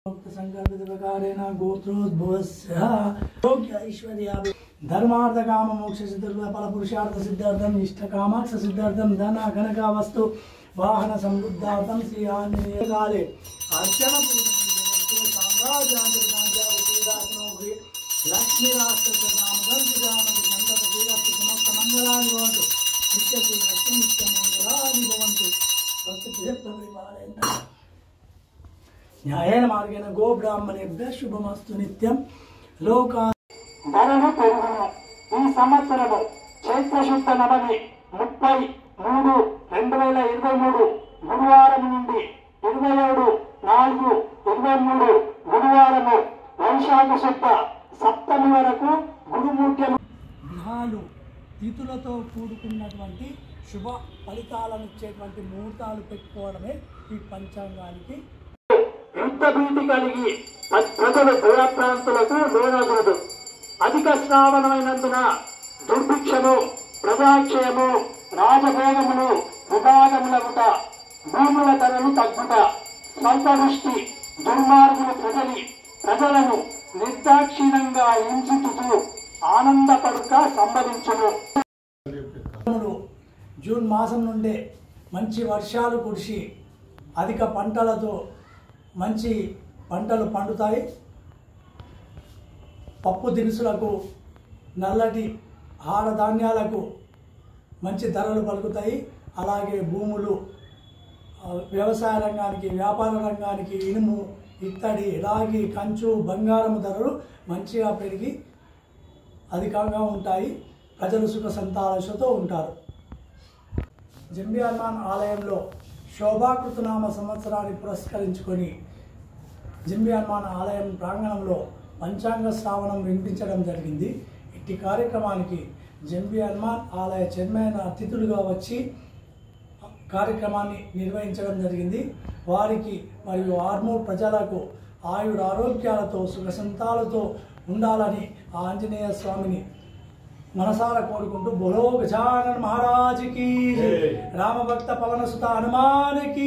సంకల్పితకారేణ గోత్రోద్భవస్య యోగ్య ఐశ్వర్యాభి ధర్మార్థ కామ మోక్ష సిద్ధార్థ ఫల పురుషార్థ సిద్ధార్థం ఇష్ట కామాక్ష సిద్ధార్థం ధన కనక వస్తు వాహన సమృద్ధార్థం శ్రీ ఆంజనేయ కాలే అర్చన పూజనం సామ్రాజ్యాంధ్రీ లక్ష్మీ రాష్ట్ర సమస్త మంగళాన్ని భవంతు నిత్య శ్రీ నిత్య మంగళాన్ని భవంతు స్వస్తి న్యాయేన మార్గేణ గో బ్రాహ్మణేభ్య శుభమస్తు నిత్యం లోకా ధరలు పెరుగును ఈ సంవత్సరము చైత్రశుద్ధ నవమి ముప్పై మూడు రెండు వేల ఇరవై మూడు గురువారం నుండి ఇరవై ఏడు నాలుగు ఇరవై మూడు గురువారము వైశాఖ శుద్ధ సప్తమి వరకు గురుమూర్త్యము గ్రహాలు తిథులతో కూడుకున్నటువంటి శుభ ఫలితాలను ఇచ్చేటువంటి ముహూర్తాలు పెట్టుకోవడమే ఈ పంచాంగానికి యుద్ధ భీతి కలిగి ప్రజలు భయప్రాంతులకు లోనకూడదు అధిక శ్రావణమైనందున దుర్భిక్షము ప్రజాక్షయము రాజభోగములు విభాగములగుట భూముల ధరలు తగ్గుట స్వల్పదృష్టి దుర్మార్గులు ప్రజలి ప్రజలను నిర్దాక్షిణంగా హింసించుతూ ఆనందపడుక సంభవించును వర్షములు జూన్ మాసం నుండే మంచి వర్షాలు కురిసి అధిక పంటలతో మంచి పంటలు పండుతాయి పప్పు దినుసులకు నల్లటి ఆహార ధాన్యాలకు మంచి ధరలు పలుకుతాయి అలాగే భూములు ఆ, వ్యవసాయ రంగానికి వ్యాపార రంగానికి ఇనుము ఇత్తడి రాగి కంచు బంగారం ధరలు మంచిగా పెరిగి అధికంగా ఉంటాయి ప్రజలు సుఖ సంతాలతో ఉంటారు జంబి హనుమాన్ ఆలయంలో శోభాకృతనామ సంవత్సరాన్ని పురస్కరించుకొని జంబి హనుమాన్ ఆలయం ప్రాంగణంలో పంచాంగ శ్రావణం వినిపించడం జరిగింది ఇట్టి కార్యక్రమానికి జంబి హనుమాన్ ఆలయ చైర్మన్ అతిథులుగా వచ్చి కార్యక్రమాన్ని నిర్వహించడం జరిగింది వారికి మరియు ఆర్మూర్ ప్రజలకు ఆయుర ఆరోగ్యాలతో సుఖ సంతాలతో ఉండాలని ఆ ఆంజనేయ స్వామిని మనసారా కోరుకుంటూ బొలో గజానన్ మహారాజుకి రామభక్త పవనసుత హనుమానికి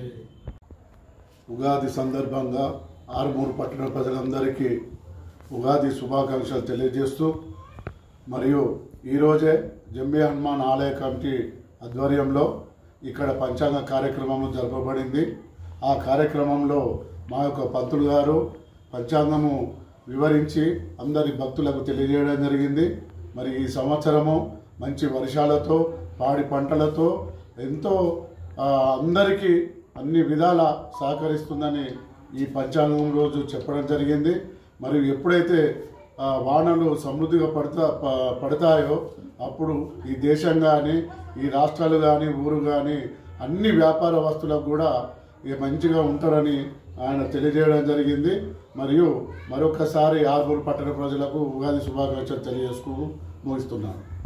ఉగాది సందర్భంగా ఆరుమూరు పట్టణ ప్రజలందరికీ ఉగాది శుభాకాంక్షలు తెలియజేస్తూ మరియు ఈరోజే జంబే హనుమాన్ ఆలయ కమిటీ ఆధ్వర్యంలో ఇక్కడ పంచాంగ కార్యక్రమం జరపబడింది ఆ కార్యక్రమంలో మా యొక్క పంతులు గారు పంచాంగము వివరించి అందరి భక్తులకు తెలియజేయడం జరిగింది మరి ఈ సంవత్సరము మంచి వర్షాలతో పాడి పంటలతో ఎంతో ఆ, అందరికీ అన్ని విధాల సహకరిస్తుందని ఈ పంచాంగం రోజు చెప్పడం జరిగింది మరియు ఎప్పుడైతే ఆ, వానలు సమృద్ధిగా పడతా ప- పడతాయో అప్పుడు ఈ దేశం కానీ ఈ రాష్ట్రాలు కానీ ఊరు కానీ అన్ని వ్యాపార వస్తువులకు కూడా ఇక మంచిగా ఉంటారని ఆయన తెలియజేయడం జరిగింది మరియు మరొకసారి ఆర్మూరు పట్టణ ప్రజలకు ఉగాది శుభాకాంక్షలు తెలియజేసుకు ముగిస్తున్నాను